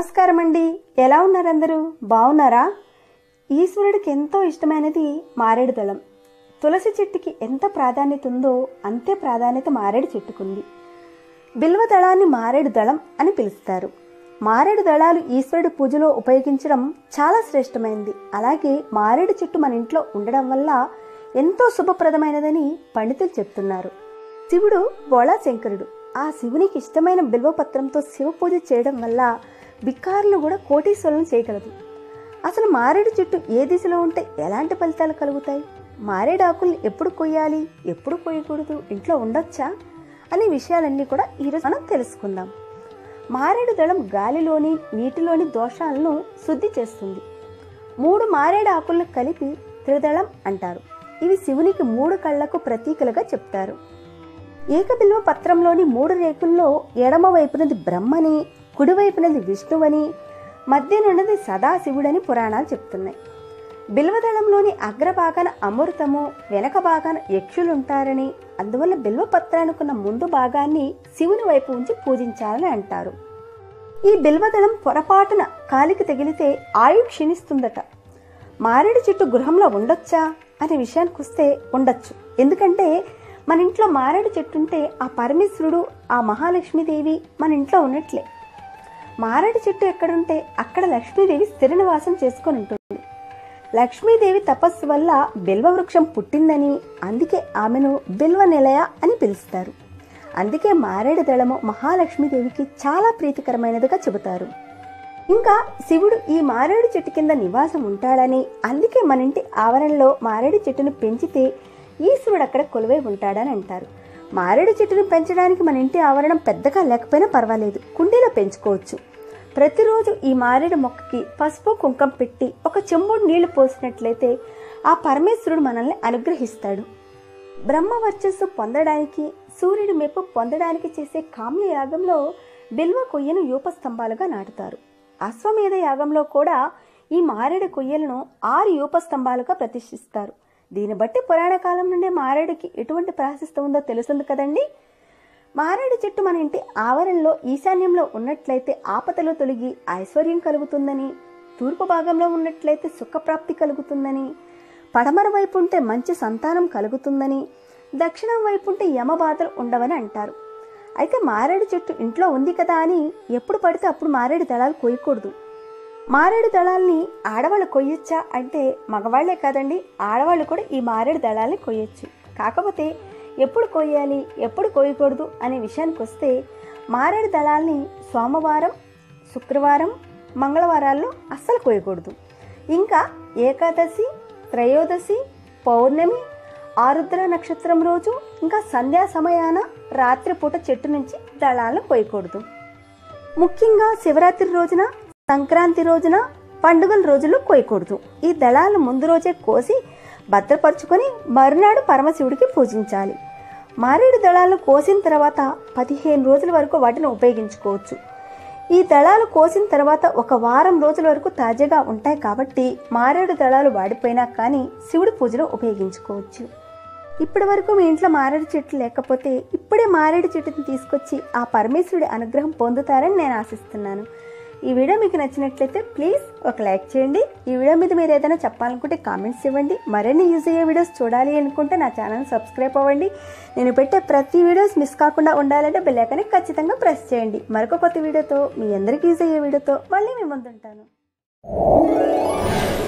నమస్కారం అండి ఎలా ఉన్నారు అందరూ బాగున్నారా ఈశ్వరుడికి ఎంతో ఇష్టమైనది మారేడు దళం తులసి చెట్టుకి ఎంత ప్రాధాన్యత ఉందో అంతే ప్రాధాన్యత మారేడు చెట్టుకుంది బిల్వ దళాన్ని మారేడు దళం అని పిలుస్తారు మారేడు దళాలు ఈశ్వరుడి పూజలో ఉపయోగించడం చాలా శ్రేష్టమైనది అలాగే మారేడు చెట్టు మన ఇంట్లో ఉండడం వల్ల ఎంతో శుభప్రదమైనదని పండితులు చెప్తున్నారు శివుడు బోళా శంకరుడు ఆ శివునికి ఇష్టమైన బిల్వపత్రంతో శివ పూజ చేయడం వల్ల బిక్కారులు కూడా కోటీశ్వరులను చేయగలదు అసలు మారేడు చెట్టు ఏ దిశలో ఉంటే ఎలాంటి ఫలితాలు కలుగుతాయి మారేడు ఆకుల్ని ఎప్పుడు కొయ్యాలి ఎప్పుడు కొయ్యకూడదు ఇంట్లో ఉండొచ్చా అనే విషయాలన్నీ కూడా ఈరోజు మనం తెలుసుకుందాం మారేడు దళం గాలిలోని నీటిలోని దోషాలను శుద్ధి చేస్తుంది మూడు మారేడు ఆకులను కలిపి త్రిదళం అంటారు ఇవి శివునికి మూడు కళ్ళకు ప్రతీకలుగా చెప్తారు ఏకబిల్వ పత్రంలోని మూడు రేకుల్లో ఎడమ వైపునది బ్రహ్మని కుడివైపునది విష్ణువని మధ్యనున్నది సదాశివుడని పురాణాలు చెప్తున్నాయి బిల్వదళంలోని అగ్రభాగాన అమృతము వెనక భాగాన యక్షులుంటారని అందువల్ల బిల్వపత్రానికున్న ముందు భాగాన్ని శివుని వైపు ఉంచి పూజించాలని అంటారు ఈ బిల్వదళం పొరపాటున కాలికి తగిలితే ఆయు క్షీణిస్తుందట మారేడు చెట్టు గృహంలో ఉండొచ్చా అనే విషయానికి వస్తే ఉండొచ్చు ఎందుకంటే మన ఇంట్లో మారేడు చెట్టు ఉంటే ఆ పరమేశ్వరుడు ఆ మహాలక్ష్మీదేవి మన ఇంట్లో ఉన్నట్లే మారేడు చెట్టు ఎక్కడుంటే అక్కడ లక్ష్మీదేవి స్థిర నివాసం చేసుకొని ఉంటుంది లక్ష్మీదేవి తపస్సు వల్ల బిల్వ వృక్షం పుట్టిందని అందుకే ఆమెను బిల్వ నిలయ అని పిలుస్తారు అందుకే మారేడు దళము మహాలక్ష్మీదేవికి చాలా ప్రీతికరమైనదిగా చెబుతారు ఇంకా శివుడు ఈ మారేడు చెట్టు కింద నివాసం ఉంటాడని అందుకే మన ఇంటి ఆవరణలో మారేడు చెట్టును పెంచితే ఈశ్వరుడు అక్కడ కొలువై ఉంటాడని అంటారు మారేడు చెట్టును పెంచడానికి మన ఇంటి ఆవరణం పెద్దగా లేకపోయినా పర్వాలేదు కుండీలో పెంచుకోవచ్చు ప్రతిరోజు ఈ మారేడు మొక్కకి పసుపు కుంకం పెట్టి ఒక చెంబుడు నీళ్లు పోసినట్లయితే ఆ పరమేశ్వరుడు మనల్ని అనుగ్రహిస్తాడు బ్రహ్మ వర్చస్సు పొందడానికి సూర్యుడి మెప్పు పొందడానికి చేసే కామ్య యాగంలో బిల్వ కొయ్యను యూపస్తంభాలుగా నాటుతారు అశ్వమేధ యాగంలో కూడా ఈ మారేడు కొయ్యలను ఆరు యూపస్తంభాలుగా ప్రతిష్ఠిస్తారు దీన్ని బట్టి పురాణ కాలం నుండే మారేడుకి ఎటువంటి ప్రాశస్తం ఉందో తెలుస్తుంది కదండి మారేడు చెట్టు మన ఇంటి ఆవరణలో ఈశాన్యంలో ఉన్నట్లయితే ఆపదలు తొలగి ఐశ్వర్యం కలుగుతుందని తూర్పు భాగంలో ఉన్నట్లయితే సుఖప్రాప్తి కలుగుతుందని పడమర వైపు ఉంటే మంచి సంతానం కలుగుతుందని దక్షిణం వైపు ఉంటే యమబాధలు ఉండవని అంటారు అయితే మారేడు చెట్టు ఇంట్లో ఉంది కదా అని ఎప్పుడు పడితే అప్పుడు మారేడు దళాలు కొయ్యకూడదు మారేడు దళాల్ని ఆడవాళ్ళు కొయ్యొచ్చా అంటే మగవాళ్లే కాదండి ఆడవాళ్ళు కూడా ఈ మారేడు దళాల్ని కొయ్యొచ్చు కాకపోతే ఎప్పుడు కొయ్యాలి ఎప్పుడు కొయ్యకూడదు అనే విషయానికి వస్తే మారేడు దళాల్ని సోమవారం శుక్రవారం మంగళవారాల్లో అస్సలు కొయ్యకూడదు ఇంకా ఏకాదశి త్రయోదశి పౌర్ణమి ఆరుద్ర నక్షత్రం రోజు ఇంకా సంధ్యా సమయాన రాత్రిపూట చెట్టు నుంచి దళాలను కొయ్యకూడదు ముఖ్యంగా శివరాత్రి రోజున సంక్రాంతి రోజున పండుగల రోజుల్లో కోయకూడదు ఈ దళాలు ముందు రోజే కోసి భద్రపరుచుకొని మరునాడు పరమశివుడికి పూజించాలి మారేడు దళాలను కోసిన తర్వాత పదిహేను రోజుల వరకు వాటిని ఉపయోగించుకోవచ్చు ఈ దళాలు కోసిన తర్వాత ఒక వారం రోజుల వరకు తాజాగా ఉంటాయి కాబట్టి మారేడు దళాలు వాడిపోయినా కానీ శివుడి పూజలో ఉపయోగించుకోవచ్చు ఇప్పటి వరకు మీ ఇంట్లో మారేడు చెట్లు లేకపోతే ఇప్పుడే మారేడు చెట్టుని తీసుకొచ్చి ఆ పరమేశ్వరుడి అనుగ్రహం పొందుతారని నేను ఆశిస్తున్నాను ఈ వీడియో మీకు నచ్చినట్లయితే ప్లీజ్ ఒక లైక్ చేయండి ఈ వీడియో మీద మీరు ఏదైనా చెప్పాలనుకుంటే కామెంట్స్ ఇవ్వండి మరిన్ని యూజ్ అయ్యే వీడియోస్ చూడాలి అనుకుంటే నా ఛానల్ సబ్స్క్రైబ్ అవ్వండి నేను పెట్టే ప్రతి వీడియోస్ మిస్ కాకుండా ఉండాలంటే బెల్ ఐకాన్ని ఖచ్చితంగా ప్రెస్ చేయండి మరొక కొత్త వీడియోతో మీ అందరికీ యూజ్ అయ్యే వీడియోతో మళ్ళీ మీ ముందుంటాను